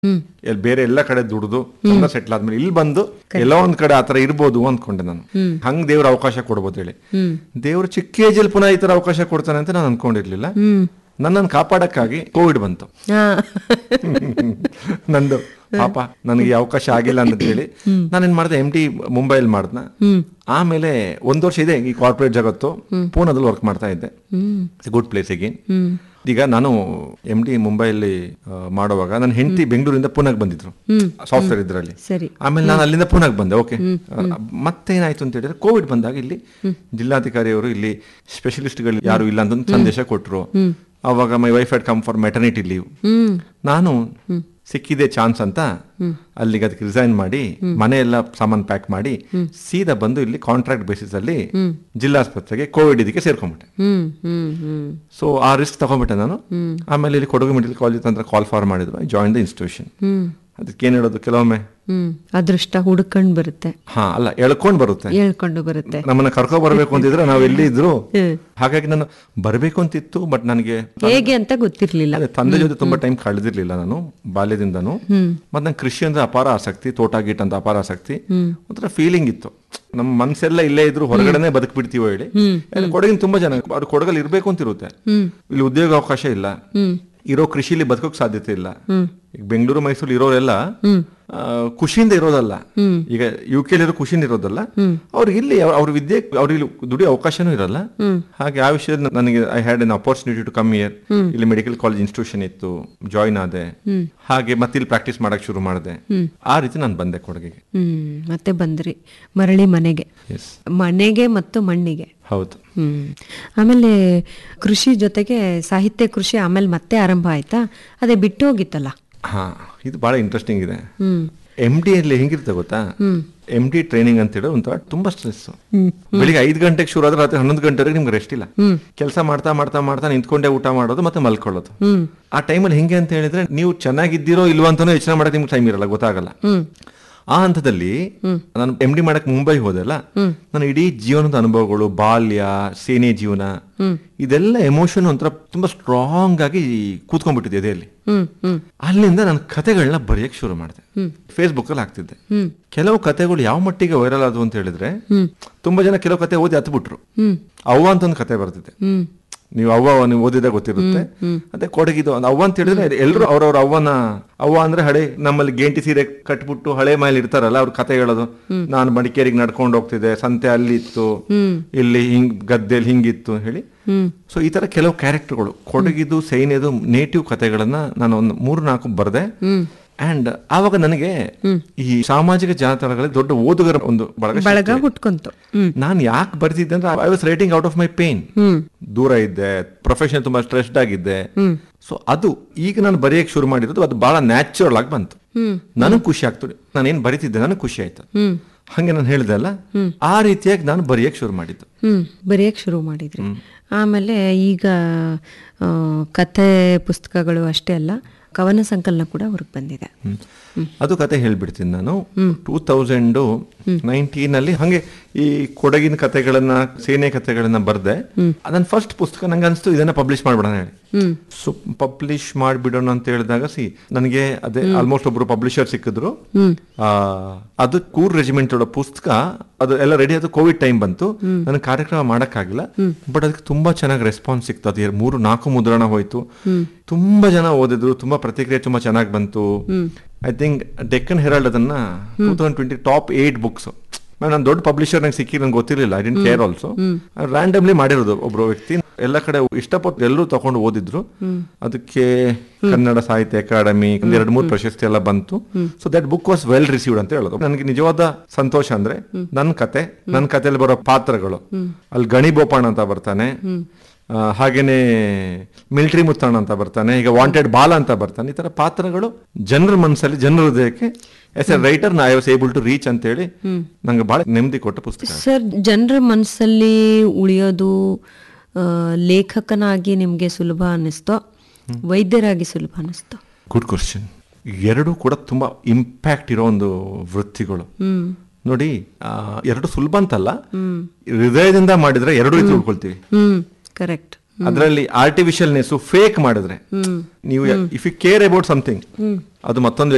L ಬೇರೆ ಎಲ್ಲ ಕಡೆ ದುಡ್ದು ಚಂದ ಸೆಟ್ಲ್ ಆದ್ಮೇಲೆ ಇಲ್ಲಿ ಬಂದು ಎಲ್ಲೋ ಒಂದ್ ಕಡೆ ಆತರ ಇರ್ಬೋದು ಅಂದ್ಕೊಂಡೆ ನಾನು ಹಂಗ್ ದೇವ್ರ ಅವಕಾಶ ಕೊಡ್ಬೋದು ಹೇಳಿ ದೇವ್ರು ಚಿಕ್ಕ ಏಜಲ್ಲಿ ಪುನಃ ಈ ತರ ಅವಕಾಶ ಕೊಡ್ತಾನೆ ಅಂತ ನಾನು ಅನ್ಕೊಂಡಿರ್ಲಿಲ್ಲ ನನ್ನನ್ನು ಕಾಪಾಡಕ್ಕಾಗಿ ಕೋವಿಡ್ ಬಂತು ಹಾ. ನಂದು ಪಾಪ ನನಗೆ ಈ ಅವಕಾಶ ಆಗಿಲ್ಲ ಅಂತ ಹೇಳಿ ನಾನೇನ್ ಮಾಡಿದೆ ಎಂ ಟಿ ಮುಂಬೈಲಿ ಮಾಡ್ದ ಆಮೇಲೆ ಒಂದ್ ವರ್ಷ ಇದೆ ಈ ಕಾರ್ಪೊರೇಟ್ ಜಗತ್ತು ಪೂನಾದಲ್ಲಿ ವರ್ಕ್ ಮಾಡ್ತಾ ಇದ್ದೆ ಗುಡ್ ಪ್ಲೇಸ್ ಅಗೇನ್ ಈಗ ನಾನು ಎಂ ಡಿ ಮುಂಬೈಲಿ ಆ, ಮಾಡುವಾಗ ನನ್ನ ಹೆಂಡತಿ ಬೆಂಗಳೂರಿಂದ ಪುನಾಗ್ ಬಂದಿದ್ರು ಸಾಫ್ಟ್ವೇರ್ ಇದ್ರಲ್ಲಿ ಸರಿ ಆಮೇಲೆ ನಾನು ಅಲ್ಲಿಂದ ಪುನಾಗ್ ಬಂದೆ ಓಕೆ ಮತ್ತೇನಾಯ್ತು ಅಂತ ಹೇಳಿದ್ರೆ ಕೋವಿಡ್ ಬಂದಾಗ ಇಲ್ಲಿ ಜಿಲ್ಲಾಧಿಕಾರಿಯವರು ಇಲ್ಲಿ ಸ್ಪೆಷಲಿಸ್ಟ್ಗಳು ಯಾರು ಇಲ್ಲ ಅಂತ ಒಂದು ಸಂದೇಶ ಕೊಟ್ಟರು ಅವಾಗ my wife had come for maternity leave hmm ನಾನು ಸಿಕ್ಕಿದೆ ಚಾನ್ಸ್ ಅಂತ ಅಲ್ಲಿಗೆ ಅದಕ್ಕೆ ರಿಸೈನ್ ಮಾಡಿ ಮನೆ ಎಲ್ಲ ಸಾಮಾನು ಪ್ಯಾಕ್ ಮಾಡಿ ಸೀದಾ ಬಂದು ಇಲ್ಲಿ ಕಾಂಟ್ರಾಕ್ಟ್ ಬೇಸಿಸ್ ಅಲ್ಲಿ ಜಿಲ್ಲಾಸ್ಪತ್ರೆಗೆ ಕೋವಿಡ್ ಇದಕ್ಕೆ ಸೇರ್ಕೊಂಡ್ಬಿಟ್ಟೆ ಹ್ಮ್ ಹ್ಮ್ ಹ್ಮ್ ಸೊ ಆ ರಿಸ್ಕ್ ತಗೊಂಡ್ಬಿಟ್ಟೆ ನಾನು ಆಮೇಲೆ ಇಲ್ಲಿ ಕೊಡಗು ಮೆಡಿಕಲ್ ಕಾಲೇಜ್ ಅಂತ ಕಾಲ್ ಫಾರ್ ಮಾಡಿದ್ರು I join the institution hmm ಅದಕ್ಕೆ ಏನ್ ಹೇಳೋದು ಕೆಲವೊಮ್ಮೆ ಹ್ಮ್ ಅದೃಷ್ಟ ಹುಡ್ಕೊಂಡ್ ಬರುತ್ತೆ ಹಾ ಅಲ್ಲ ಎಳ್ಕೊಂಡ್ ಬರುತ್ತೆ ಹೇಳ್ಕೊಂಡು ಬರುತ್ತೆ ನಮ್ಮನ್ನ ಕರ್ಕೊ ಬರ್ಬೇಕು ಅಂತಿದ್ರೆ ನಾವ್ ಎಲ್ಲಿ ಇದ್ರು ಹ್ಮ್. ಹಾಗಾಗಿ ನಾನು ಬರ್ಬೇಕು ಅಂತಿತ್ತು ಬಟ್ ನನಗೆ ಹೇಗೆ ಅಂತ ಗೊತ್ತಿರ್ಲಿಲ್ಲ ಅದೇ ತಂದೆ ಜೊತೆ ತುಂಬಾ ಟೈಮ್ ಕಳೆದಿರ್ಲಿಲ್ಲ ನಾನು ಬಾಲ್ಯದಿಂದನು ಮತ್ತೆ ನಂಗೆ ಕೃಷಿ ಅಂದ್ರೆ ಅಪಾರ ಆಸಕ್ತಿ ತೋಟ ಗೀಟ ಅಂತ ಅಪಾರ ಆಸಕ್ತಿ ಒಂಥರ ಫೀಲಿಂಗ್ ಇತ್ತು ನಮ್ಮ ಮನ್ಸೆಲ್ಲ ಇಲ್ಲೇ ಇದ್ರು ಹೊರಗಡೆನೆ ಬದುಕ್ಬಿಡ್ತೀವೋ ಹೇಳಿ ಯಾಕಂದ್ರೆ ಕೊಡಗಿನ ತುಂಬಾ ಜನ ಅವ್ರು ಕೊಡಗಲ್ಲಿ ಇರ್ಬೇಕು ಅಂತ ಇರುತ್ತೆ ಇಲ್ಲಿ ಉದ್ಯೋಗ ಅವಕಾಶ ಇಲ್ಲ ಇರೋ ಕೃಷಿಲಿ ಬದುಕೋಕ್ ಸಾಧ್ಯತೆ ಇಲ್ಲ ಈಗ ಬೆಂಗಳೂರು ಮೈಸೂರು ಇರೋರೆಲ್ಲ ಆ, ಖುಷಿಯಿಂದ ಇರೋದಲ್ಲ ಈಗ ಯು ಕೆ ಇರೋ ಖುಷಿಯಿಂದ ಇರೋದಲ್ಲ ಅವ್ರಿಗೆ ಇಲ್ಲಿ ಅವ್ರ- ಅವ್ರ ವಿದ್ಯೆ ಅವ್ರಿಗೆ ಇಲ್ಲಿ ದುಡಿಯೋ ಅವಕಾಶನೂ ಇರಲ್ಲ ಹಾಗೆ ಆ ವಿಷಯದಲ್ಲಿ ನನಗೆ I had an opportunity to come here ಇಲ್ಲಿ ಮೆಡಿಕಲ್ ಕಾಲೇಜ್ ಇನ್ಸ್ಟಿಟ್ಯೂಷನ್ ಇತ್ತು ಜಾಯಿನ್ ಆದೆ ಹಾಗೆ ಮತ್ತೆ ಇಲ್ಲಿ ಪ್ರಾಕ್ಟೀಸ್ ಮಾಡಕ್ ಶುರು ಮಾಡಿದೆ ಆ ರೀತಿ ನಾನು ಬಂದೆ ಕೊಡಗಿಗೆ ಹ್ಮ್ ಮತ್ತೆ ಬಂದ್ರಿ ಮರಳಿ ಮನೆಗೆ ಎಸ್ ಮನೆಗೆ ಮತ್ತು ಮಣ್ಣಿಗೆ ಹೌದು ಹ್ಮ್ ಆಮೇಲೆ ಕೃಷಿ ಜೊತೆಗೆ ಸಾಹಿತ್ಯ ಕೃಷಿ ಆಮೇಲೆ ಮತ್ತೆ ಆರಂಭ ಆಯ್ತಾ ಅದೇ ಬಿಟ್ಟು ಹೋಗಿತ್ತಲ್ಲ ಹಾ ಇದು ಬಹಳ ಇಂಟ್ರೆಸ್ಟಿಂಗ್ ಇದೆ ಹ್ಮ್ ಎಂ ಡಿ ಅಲ್ಲಿ ಹೆಂಗಿರುತ್ತೆ ಗೊತ್ತಾ ಎಂ ಡಿ ಟ್ರೈನಿಂಗ್ ಅಂತ ಹೇಳಿ ಒಂಥರ ತುಂಬಾ ಸ್ಟ್ರೆಸ್ ಬೆಳಿಗ್ಗೆ ಐದು ಗಂಟೆಗೆ ಶುರು ಆದ್ರೆ ರಾತ್ರಿ ಹನ್ನೊಂದು ಗಂಟೆವರೆಗೆ ನಿಮ್ಗೆ ರೆಸ್ಟ್ ಇಲ್ಲ ಕೆಲಸ ಮಾಡ್ತಾ ಮಾಡ್ತಾ ಮಾಡ್ತಾ ನಿಂತ್ಕೊಂಡೇ ಊಟ ಮಾಡೋದು ಮತ್ತೆ ಮಲ್ಕೊಳ್ಳೋದು ಹ್ಮ್ ಆ ಟೈಮಲ್ಲಿ ಹೆಂಗೆ ಅಂತ ಹೇಳಿದ್ರೆ ನೀವು ಚೆನ್ನಾಗಿದ್ದೀರೋ ಇಲ್ವೋ ಅಂತಾನೂ ಯೋಚನೆ ಮಾಡಕ್ಕೆ ನಿಮ್ಗೆ ಟೈಮ್ ಇರಲ್ಲ ಗೊತ್ತಾಗಲ್ಲ ಹ್ಮ್ ಆ ಹಂತದಲ್ಲಿ ನಾನು ಎಂ ಡಿ ಮಾಡಕ್ ಮುಂಬೈ ಹೋದೆಲ್ಲ ನನ್ನ ಇಡೀ ಜೀವನದ ಅನುಭವಗಳು ಬಾಲ್ಯ ಸೇನೆ ಜೀವನ ಇದೆಲ್ಲ ಎಮೋಷನ್ ಒಂಥರ ತುಂಬಾ ಸ್ಟ್ರಾಂಗ್ ಆಗಿ ಕೂತ್ಕೊಂಡ್ಬಿಟ್ಟಿದೆ ಎದೆಯಲ್ಲಿ ಹ್ಮ್ ಹ್ಮ್ ಅಲ್ಲಿಂದ ನಾನು ಕತೆಗಳನ್ನ ಬರೆಯಕ್ ಶುರು ಮಾಡಿದೆ ಫೇಸ್ಬುಕ್ ಅಲ್ಲಿ ಹಾಕ್ತಿದ್ದೆ ಕೆಲವು ಕತೆಗಳು ಯಾವ ಮಟ್ಟಿಗೆ ವೈರಲ್ ಆದವು ಅಂತ ಹೇಳಿದ್ರೆ ತುಂಬಾ ಜನ ಕೆಲವು ಕತೆ ಓದಿ ಹತ್ಬಿಟ್ರು ಹ್ಮ್ ಅವ್ವ ಅಂತ ಒಂದು ಕತೆ ಬರ್ತಿದ್ದೆ ಹ್ಮ್ ನೀವು ಅವ್ವ ನೀವು ಓದಿದ ಗೊತ್ತಿರುತ್ತೆ ಅದೇ ಕೊಡಗಿದು ಒಂದು ಅವ್ವ ಅಂತ ಹೇಳಿದ್ರೆ ಎಲ್ಲರೂ ಅವ್ರವ್ರ ಅವ್ವನ ಅವ್ವ ಅಂದ್ರೆ ಹಳೆ ನಮ್ಮಲ್ಲಿ ಗೇಂಟಿ ಸೀರೆ ಕಟ್ಬಿಟ್ಟು ಹಳೆ ಮೈಲಿ ಇರ್ತಾರಲ್ಲ ಅವ್ರ ಕತೆ ಹೇಳೋದು ನಾನು ಮಡಿಕೇರಿಗೆ ನಡ್ಕೊಂಡು ಹೋಗ್ತಿದ್ದೆ ಸಂತೆ ಅಲ್ಲಿ ಇತ್ತು ಇಲ್ಲಿ ಹಿಂಗ್ ಗದ್ದೆಯಲ್ಲಿ ಹಿಂಗಿತ್ತು ಹೇಳಿ ಹ್ಮ್ ಸೊ ಈ ತರ ಕೆಲವು ಕ್ಯಾರೆಕ್ಟರ್ಗಳು ಕೊಡಗಿದು ಸೈನ್ಯದು ನೇಟಿವ್ ಕತೆಗಳನ್ನ ನಾನು ಒಂದು ಮೂರು ನಾಲ್ಕು ಬರ್ದೆ ಅಂಡ್ ಆವಾಗ ನನಗೆ ಈ ಸಾಮಾಜಿಕ ಜಾಲತಾಣಗಳಲ್ಲಿ ದೊಡ್ಡ ಓದುಗರ ಒಂದು ಬಳಗ ಬಳಗ ಸಿಕ್ತು. ಹುಟ್ಕೊಂತು ಹ್ಮ್ ನಾನು ಯಾಕೆ ಬರ್ತಿದ್ದೆ ಅಂದ್ರೆ I was writing out of my pain hmm ದೂರ ಇದ್ದೆ ಪ್ರೊಫೆಷನ್ ತುಂಬಾ ಸ್ಟ್ರೆಸ್ಡ್ ಆಗಿದ್ದೆ ಸೊ ಅದು ಈಗ ನಾನು ಬರೆಯಕ್ಕೆ ಶುರು ಮಾಡಿರೋದು ಅದು ಬಹಳ ನ್ಯಾಚುರಲ್ ಆಗಿ ಬಂತು ಹ್ಮ್ ನನಗೆ ಖುಷಿ ಆಗ್ತದೆ ನಾನು ಏನ್ ಬರಿತಿದ್ದೆ ನನಗೆ ಖುಷಿ ಆಯ್ತು ಹ್ಮ್ ಹಂಗೆ ನಾನು ಹೇಳಿದೆ ಅಲ್ಲ ಆ ರೀತಿಯಾಗಿ ನಾನು ಬರೆಯಕ್ಕೆ ಶುರು ಮಾಡಿದ್ದು ಹ್ಮ್ ಬರೆಯಕ್ಕೆ ಶುರು ಮಾಡಿದ್ರಿ ಆಮೇಲೆ ಈಗ ಆ, ಕಥೆ ಪುಸ್ತಕಗಳು ಅಷ್ಟೇ ಅಲ್ಲ ಕವನ ಸಂಕಲನ ಕೂಡ ಹೊರಗೆ ಬಂದಿದೆ ಹ್ಮ್. ಅದು ಕತೆ ಹೇಳ್ಬಿಡ್ತೀನಿ ನಾನು ಟೂ ತೌಸಂಡ್ ನೈನ್ಟೀನ್ ಅಲ್ಲಿ ಹಂಗೆ ಈ ಕೊಡಗಿನ ಕತೆಗಳನ್ನ ಸೇನೆ ಕತೆಗಳನ್ನ ಬರ್ದೆ ನನ್ನ ಫಸ್ಟ್ ಪುಸ್ತಕ ನಂಗೆ ಅನಿಸ್ತು ಇದನ್ನ ಪಬ್ಲಿಷ್ ಮಾಡ್ಬಿಡೋಣ ಹೇಳಿ ಹ್ಮ್ ಸೊ ಪಬ್ಲಿಷ್ ಮಾಡ್ಬಿಡೋಣ ಅಂತ ಹೇಳಿದಾಗ ಸಿ ನನಗೆ ಅದೇ ಆಲ್ಮೋಸ್ಟ್ ಒಬ್ರು ಪಬ್ಲಿಷರ್ ಸಿಕ್ಕಿದ್ರು ಹ್ಮ್ ಆ, ಅದು ಕೂರ್ ರೆಜಿಮೆಂಟ್ ಪುಸ್ತಕ ಅದು ಎಲ್ಲ ರೆಡಿ ಅದು ಕೋವಿಡ್ ಟೈಮ್ ಬಂತು ನನಗೆ ಕಾರ್ಯಕ್ರಮ ಮಾಡಕ್ಕಾಗಿಲ್ಲ ಬಟ್ ಅದಕ್ಕೆ ತುಂಬಾ ಚೆನ್ನಾಗಿ ರೆಸ್ಪಾನ್ಸ್ ಸಿಕ್ತು ಅದು ಎರ್- ಮೂರು ನಾಲ್ಕು ಮುದ್ರಣ ಹೋಯ್ತು ತುಂಬಾ ಜನ ಓದಿದ್ರು ತುಂಬಾ ಪ್ರತಿಕ್ರಿಯೆ ತುಂಬಾ ಚೆನ್ನಾಗಿ ಬಂತು ಐ ಥಿಂಕ್ ಡೆಕ್ಕನ್ ಹೆರಾಲ್ಡ್ ಅದನ್ನ two thousand twenty top eight books ನಾನು ದೊಡ್ಡ ಪಬ್ಲಿಷರ್ ನಂಗೆ ಸಿಕ್ಕಿ ನಂಗೆ ಗೊತ್ತಿರಲಿಲ್ಲ I didn't care also randomly ಮಾಡಿರೋದು ಒಬ್ರು ವ್ಯಕ್ತಿ ಎಲ್ಲ ಕಡೆ ಇಷ್ಟಪಟ್ಟು ಎಲ್ಲರೂ ತಗೊಂಡು ಓದಿದ್ರು ಅದಕ್ಕೆ ಕನ್ನಡ ಸಾಹಿತ್ಯ ಅಕಾಡೆಮಿ ಒಂದು ಎರಡು ಮೂರು ಪ್ರಶಸ್ತಿ ಎಲ್ಲ ಬಂತು so that book was well received ಅಂತ ಹೇಳೋದು ನನಗೆ ನಿಜವಾದ ಸಂತೋಷ ಅಂದ್ರೆ ನನ್ನ ಕತೆ ನನ್ನ ಕಥೆಯಲ್ಲಿ ಬರೋ ಪಾತ್ರಗಳು ಅಲ್ಲಿ ಗಣಿ ಬೋಪಣ್ಣ ಅಂತ ಬರ್ತಾನೆ ಆ, ಹಾಗೇನೆ ಮಿಲಿಟರಿ ಮುತ್ತಣ್ಣ ಅಂತ ಬರ್ತಾನೆ ಈಗ ವಾಂಟೆಡ್ ಬಾಲ ಅಂತ ಬರ್ತಾನೆ ಈ ತರ ಪಾತ್ರಗಳು ಜನರ ಮನಸ್ಸಲ್ಲಿ ಜನರ ಹೃದಯಕ್ಕೆ as a writer I was able to reach ಅಂತ ಹೇಳಿ ನಂಗೆ ಬಹಳ ನೆಮ್ಮದಿ ಕೊಟ್ಟ ಪುಸ್ತಕ ಸರ್ ಜನರ ಮನಸ್ಸಲ್ಲಿ ಉಳಿಯೋದು ಆ, ಲೇಖಕನಾಗಿ ನಿಮಗೆ ಸುಲಭ ಅನ್ನಿಸ್ತೋ ವೈದ್ಯರಾಗಿ ಸುಲಭ ಅನ್ನಿಸ್ತೋ ಗುಡ್ ಕ್ವಶನ್ ಎರಡು ಕೂಡ ತುಂಬಾ ಇಂಪ್ಯಾಕ್ಟ್ ಇರೋ ಒಂದು ವೃತ್ತಿಗಳು ಹ್ಮ್ ನೋಡಿ ಆ, ಎರಡು ಸುಲಭ ಅಂತಲ್ಲ ಹೃದಯದಿಂದ ಮಾಡಿದ್ರೆ ಎರಡು ರೀತಿ ಉಳ್ಕೊಳ್ತೀವಿ ಹ್ಮ್ ಕರೆಕ್ಟ್ ಅದರಲ್ಲಿ ಆರ್ಟಿಫಿಷಿಯಲ್ನೆಸ್ ಫೇಕ್ ಮಾಡಿದ್ರೆ ನೀವು if you care about something ಅದು ಮತ್ತೊಂದು